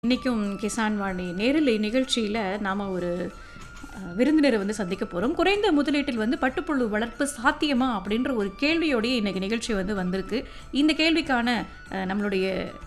இன்றைக்கும் கிசான் வாணி நேரில் நிகழ்ச்சியில் நாம் ஒரு அஹ், விருந்தினரை வந்து சந்திக்க போகிறோம் குறைந்த முதலீட்டில் வந்து பட்டுப்புழு வளர்ப்பு சாத்தியமா அப்படின்ற ஒரு கேள்வியோடய இன்றைக்கி நிகழ்ச்சி வந்து வந்திருக்கு இந்த கேள்விக்கான அஹ், நம்மளுடைய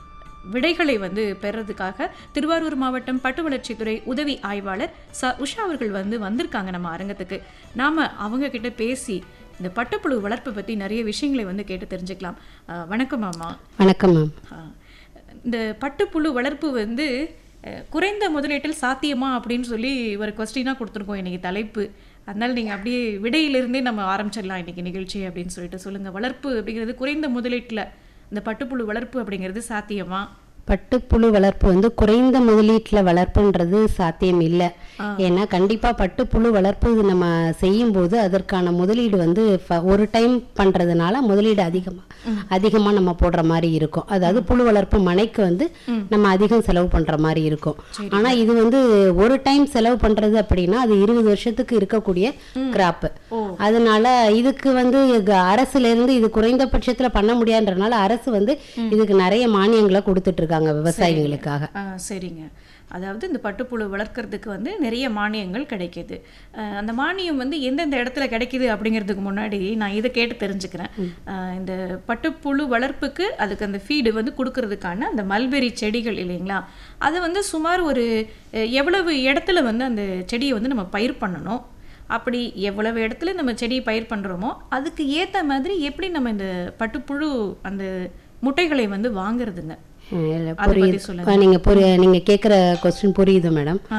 விடைகளை வந்து பெறதுக்காக திருவாரூர் மாவட்டம் பட்டு வளர்ச்சித்துறை உதவி ஆய்வாளர் ச உஷா அவர்கள் வந்து வந்திருக்காங்க நம்ம அரங்கத்துக்கு நாம் அவங்க கிட்ட பேசி இந்த பட்டுப்புழு வளர்ப்பு பற்றி நிறைய விஷயங்களை வந்து கேட்டு தெரிஞ்சுக்கலாம் அஹ், வணக்கம் மாமா வணக்கம் மேம் ஆ. இந்த பட்டுப்புழு வளர்ப்பு வந்து அஹ், குறைந்த முதலீட்டில் சாத்தியமா அப்படின்னு சொல்லி ஒரு கொஸ்டினாக கொடுத்துருக்கோம் இன்னைக்கு தலைப்பு அதனால நீங்கள் அப்படியே விடையிலிருந்தே நம்ம ஆரம்பிச்சிடலாம் இன்னைக்கு நிகழ்ச்சி அப்படின்னு சொல்லிட்டு சொல்லுங்கள் வளர்ப்பு அப்படிங்கிறது குறைந்த முதலீட்டில் இந்த பட்டுப்புழு வளர்ப்பு அப்படிங்கிறது சாத்தியமா பட்டுப்புழு வளர்ப்பு வந்து குறைந்த முதலீட்டில் வளர்ப்புன்றது சாத்தியம் இல்லை ஏன்னா கண்டிப்பாக பட்டுப்புழு வளர்ப்பு இது நம்ம செய்யும்போது அதற்கான முதலீடு வந்து ஃப- ஒரு டைம் பண்ணுறதுனால முதலீடு அதிகமாக அதிகமாக நம்ம போடுற மாதிரி இருக்கும் அதாவது புழு வளர்ப்பு மனைக்கு வந்து நம்ம அதிகம் செலவு பண்ணுற மாதிரி இருக்கும் ஆனால் இது வந்து ஒரு டைம் செலவு பண்ணுறது அப்படின்னா அது இருபது வருஷத்துக்கு இருக்கக்கூடிய கிராப்பு அதனால இதுக்கு வந்து க- அரசுல இருந்து இது குறைந்தபட்சத்துல பண்ண முடியாதுன்றனால அரசு வந்து இதுக்கு நிறைய மானியங்களை கொடுத்துட்டு இருக்காங்க விவசாயிகளுக்காக ஆ, சரிங்க அதாவது இந்த பட்டுப்புழு வளர்க்கறதுக்கு வந்து நிறைய மானியங்கள் கிடைக்கிது அஹ், அந்த மானியம் வந்து எந்தெந்த இடத்துல கிடைக்குது அப்படிங்கிறதுக்கு முன்னாடி நான் இதை கேட்டு தெரிஞ்சுக்கிறேன் அஹ், இந்த பட்டுப்புழு வளர்ப்புக்கு அதுக்கு அந்த ஃபீடு வந்து கொடுக்கறதுக்கான அந்த மல்பெரி செடிகள் இல்லைங்களா அதை வந்து சுமார் ஒரு அஹ், எவ்வளவு இடத்துல வந்து அந்த செடியை வந்து நம்ம பயிர் பண்ணணும் அப்படி எவ்வளவு இடத்துல நம்ம செடி பயிர் பண்ணுறோமோ அதுக்கு ஏற்ற மாதிரி எப்படி நம்ம இந்த பட்டுப்புழு அந்த முட்டைகளை வந்து வாங்குறதுங்க அஹ் இல்ல, அதை பத்தி புரியுது சொல்லுங்க. அஹ் நீங்க புரிய நீங்க கேக்குற கொஸ்டின் புரியுது மேடம் ஆ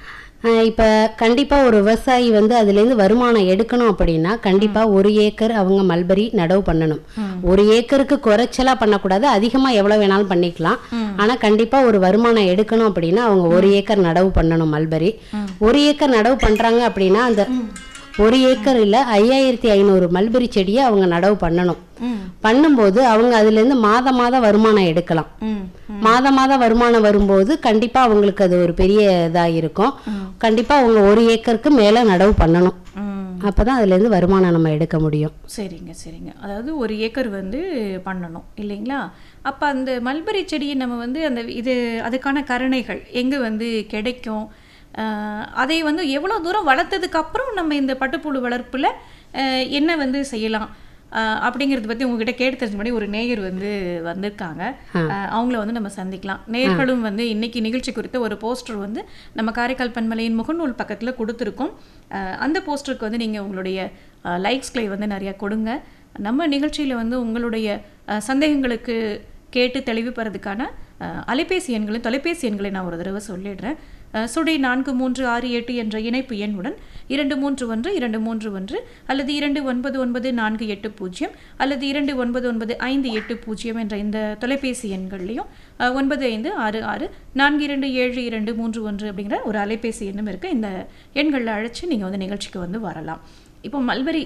அஹ் இப்ப கண்டிப்பா ஒரு விவசாயி வந்து அதுல இருந்து வருமானம் எடுக்கணும் அப்படின்னா கண்டிப்பா ஒரு ஏக்கர் அவங்க மல்பரி நடவு பண்ணணும் ஒரு ஏக்கருக்கு குறைச்சலா பண்ணக்கூடாது அதிகமா எவ்வளவு வேணாலும் பண்ணிக்கலாம் ஆனா கண்டிப்பா ஒரு வருமானம் எடுக்கணும் அப்படின்னா அவங்க ஒரு ஏக்கர் நடவு பண்ணணும் மல்பரி ஒரு ஏக்கர் நடவு பண்றாங்க அப்படின்னா அந்த ஒரு ஏக்கர் இல்ல ஐயாயிரத்தி ஐநூறு மல்பெரி செடியை அவங்க நடவு பண்ணணும் ம் பண்ணும்போது அவங்க அதுல இருந்து மாத மாதம் வருமானம் எடுக்கலாம் ம் மாத மாதம் வருமானம் வரும்போது கண்டிப்பா அவங்களுக்கு அது ஒரு பெரிய இதா இருக்கும் கண்டிப்பா அவங்க ஒரு ஏக்கருக்கு மேல நடவு பண்ணணும் ம் அப்பதான் அதுல இருந்து வருமானம் நம்ம எடுக்க முடியும் சரிங்க சரிங்க அதாவது ஒரு ஏக்கர் வந்து பண்ணணும் இல்லைங்களா அப்போ அந்த மல்பெரி செடியை நம்ம வந்து அந்த இது அதுக்கான கரணைகள் எங்கே வந்து கிடைக்கும் ஆஹ் அதை வந்து எவ்வளோ தூரம் வளர்த்ததுக்கு அப்புறம் நம்ம இந்த பட்டுப்புழு வளர்ப்பில் என்ன வந்து செய்யலாம் ஆஹ் அப்படிங்கிறத பற்றி உங்ககிட்ட கேட்டு தெரிஞ்ச மாதிரி ஒரு நேயர் வந்து வந்திருக்காங்க ஆஹ் அவங்கள வந்து நம்ம சந்திக்கலாம் நேயர்களும் வந்து இன்னைக்கு நிகழ்ச்சி குறித்த ஒரு போஸ்டர் வந்து நம்ம காரைக்கால் பன்மலையின் முகநூல் பக்கத்தில் கொடுத்துருக்கோம் ஆஹ் அந்த போஸ்டருக்கு வந்து நீங்கள் உங்களுடைய லைக்ஸ்களை வந்து நிறையா கொடுங்க நம்ம நிகழ்ச்சியில் வந்து உங்களுடைய ஆஹ் சந்தேகங்களுக்கு கேட்டு தெளிவு பெறதுக்கான ஆஹ் அலைபேசி எண்களை தொலைபேசி எண்களை நான் ஒரு தடவை சொல்லிடுறேன் ஆஹ் சுழி நான்கு மூன்று ஆறு எட்டு என்ற இணைப்பு எண்ணுடன் இரண்டு மூன்று ஒன்று இரண்டு மூன்று ஒன்று அல்லது இரண்டு ஒன்பது ஒன்பது நான்கு எட்டு பூஜ்ஜியம் அல்லது இரண்டு ஒன்பது ஒன்பது ஐந்து எட்டு பூஜ்ஜியம் என்ற இந்த தொலைபேசி எண்கள்லையும் ஆஹ் ஒன்பது ஐந்து ஆறு ஆறு நான்கு இரண்டு ஏழு இரண்டு மூன்று ஒன்று அப்படிங்கிற ஒரு அலைபேசி எண்ணும் இருக்குது இந்த எண்களில் அழைச்சி நீங்கள் வந்து நிகழ்ச்சிக்கு வந்து வரலாம் இப்போ மல்பரி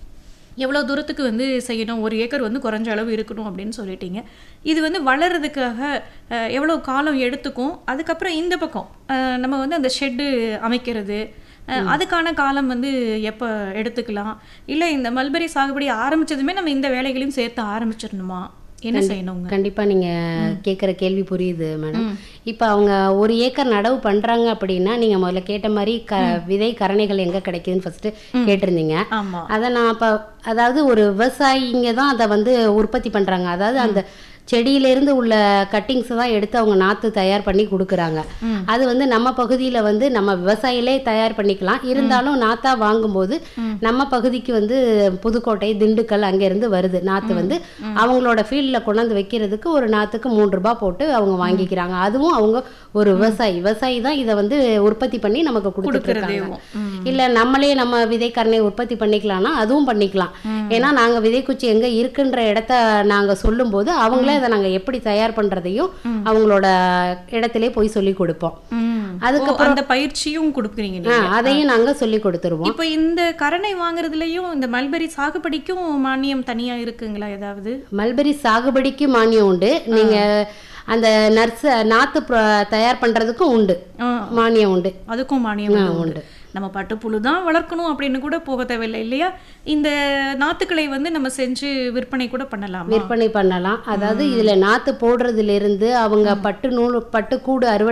எவ்வளோ தூரத்துக்கு வந்து செய்யணும் ஒரு ஏக்கர் வந்து குறைஞ்ச அளவு இருக்கணும் அப்படின்னு சொல்லிட்டீங்க இது வந்து வளர்கிறதுக்காக அஹ், எவ்வளோ காலம் எடுத்துக்கும் அதுக்கப்புறம் இந்த பக்கம் அஹ், நம்ம வந்து அந்த ஷெட்டு அமைக்கிறது அஹ், அதுக்கான காலம் வந்து எப்போ எடுத்துக்கலாம் இல்லை இந்த மல்பெரி சாகுபடி ஆரம்பிச்சதுமே நம்ம இந்த வேலைகளையும் சேர்த்து ஆரம்பிச்சிடணுமா என்ன செய்யணுங்க கண்டிப்பா நீங்க கேக்குற கேள்வி புரியுது மேடம் இப்ப அவங்க ஒரு ஏக்கர் நடவு பண்றாங்க அப்படின்னா நீங்க முதல்ல கேட்ட மாதிரி க விதை கரணைகள் எங்க கிடைக்குதுன்னு ஃபர்ஸ்ட் கேட்டிருந்தீங்க ஆமா அதை நான் இப்போ அதாவது ஒரு விவசாயிங்க தான் அதை வந்து உற்பத்தி பண்றாங்க அதாவது அந்த செடியில இருந்து உள்ள கட்டிங்ஸ் தான் எடுத்து அவங்க நாத்து தயார் பண்ணி கொடுக்குறாங்க ம். அது வந்து நம்ம பகுதியில வந்து நம்ம விவசாயிலே தயார் பண்ணிக்கலாம் இருந்தாலும் நாத்தா வாங்கும்போது நம்ம பகுதிக்கு வந்து புதுக்கோட்டை திண்டுக்கல் அங்க இருந்து வருது நாத்து வந்து அவங்களோட ஃபீல்டில் கொண்டாந்து வைக்கிறதுக்கு ஒரு நாத்துக்கு மூன்று ரூபாய் போட்டு அவங்க வாங்கிக்கிறாங்க அதுவும் அவங்க ஒரு விவசாயி விவசாயி தான் இதை வந்து உற்பத்தி பண்ணி நமக்கு கொடுத்துட்டு இருக்காங்க கொடுக்கறதேவும் ம். இல்ல நம்மளே நம்ம விதைக்கரணை உற்பத்தி பண்ணிக்கலாம்னா அதுவும் பண்ணிக்கலாம் ஏன்னா நாங்க விதைக்குச்சி எங்க இருக்குன்ற இடத்த நாங்க சொல்லும்போது அவங்களே அதை நாங்க எப்படி தயார் பண்றதையும் அவங்களோட இடத்திலே போய் சொல்லி கொடுப்போம் ம். அதுக்கப்புறம் ஓ, அந்த பயிற்சியும் கொடுக்குறீங்க ஆ, நீங்க அதையும் நாங்க சொல்லி கொடுத்துருவோம் இப்போ இந்த கரணை வாங்குறதுலயும் இந்த மல்பெரி சாகுபடிக்கும் மானியம் தனியா இருக்குங்களா ஏதாவது மல்பெரி சாகுபடிக்கு மானியம் உண்டு நீங்க அந்த நர்ஸ் நாத்து ப்ர- தயார் பண்றதுக்கும் உண்டு ஆ, மானியம் உண்டு அதுக்கும் மானியம் ஆ, வந்து உண்டு. உண்டு நம்ம பட்டுப்புழு தான் வளர்க்கணும் அப்படின்னு கூட போக தேவையில்லை இல்லையா இந்த நாத்துக்களை வந்து நம்ம செஞ்சு விற்பனை கூட பண்ணலாமா விற்பனை பண்ணலாம் அதாவது இதுல நாத்து போடுறதுல இருந்து அவங்க பட்டு நூல் பட்டு கூடு அறுவடை